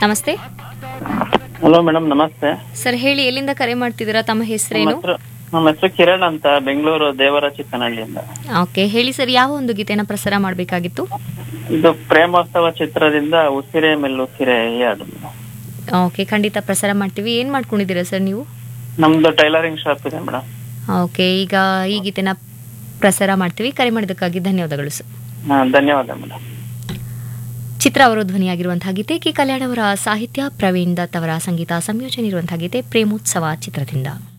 ನಮಸ್ತೆ hello madam ನಮಸ್ತೆ sir ಹೇಳಿ ಎಲ್ಲಿಂದ ಕರೆ ಮಾಡ್ತಿದ್ದೀರಾ ತಮ್ಮ ನಮ್ಮ ಹೆಸರೇನು ಹೆಸರು ನಮ್ಮ ಹೆಸರು ಕಿರಣ್ ಅಂತ ಬೆಂಗಳೂರು ದೇವರ ಚಿಕ್ಕನಹಳ್ಳಿಯಿಂದ ಓಕೆ ಹೇಳಿ ಸರ್ ಯಾವ ಒಂದು ಗೀತೆನ ಪ್ರಸಾರ ಮಾಡಬೇಕಾಗಿತ್ತು ಇದು ಪ್ರೇಮೋತ್ಸವ ಚಿತ್ರದಿಂದ ಉಸಿರೆ ಮೇಲೆ ಉಸಿರೆ ಈ ಹಾಡು ಮೇಡಮ್. ಓಕೆ ಖಂಡಿತ ಪ್ರಸಾರ ಮಾಡ್ತೀವಿ ಏನು ಮಾಡ್ಕೊಂಡಿದ್ದೀರಾ ಸರ್ ನೀವು ನಮ್ದು ಟೈಲರಿಂಗ್ ಶಾಪ್ ಇದೆ ಮೇಡಮ್ ಓಕೆ ಈಗ ಈ ಗೀತೆನ ಪ್ರಸಾರ ಮಾಡ್ತೀವಿ ಕರೆ ಮಾಡಿದ್ದಕ್ಕಾಗಿ ಧನ್ಯವಾದಗಳು ಸರ್ ಹಾ ಧನ್ಯವಾದ ಮೇಡಮ್ ಚಿತ್ರ ಅವರ ಧ್ವನಿಯಾಗಿರುವಂತಹ ಗೀತೆ ಕೆ ಕಲ್ಯಾಣ್ ಅವರ ಸಾಹಿತ್ಯ ಪ್ರವೀಣ್ ದತ್ ಅವರ ಸಂಗೀತ ಸಂಯೋಜನೆ ಇರುವಂತಹ ಗೀತೆ ಪ್ರೇಮೋತ್ಸವ ಚಿತ್ರದಿಂದ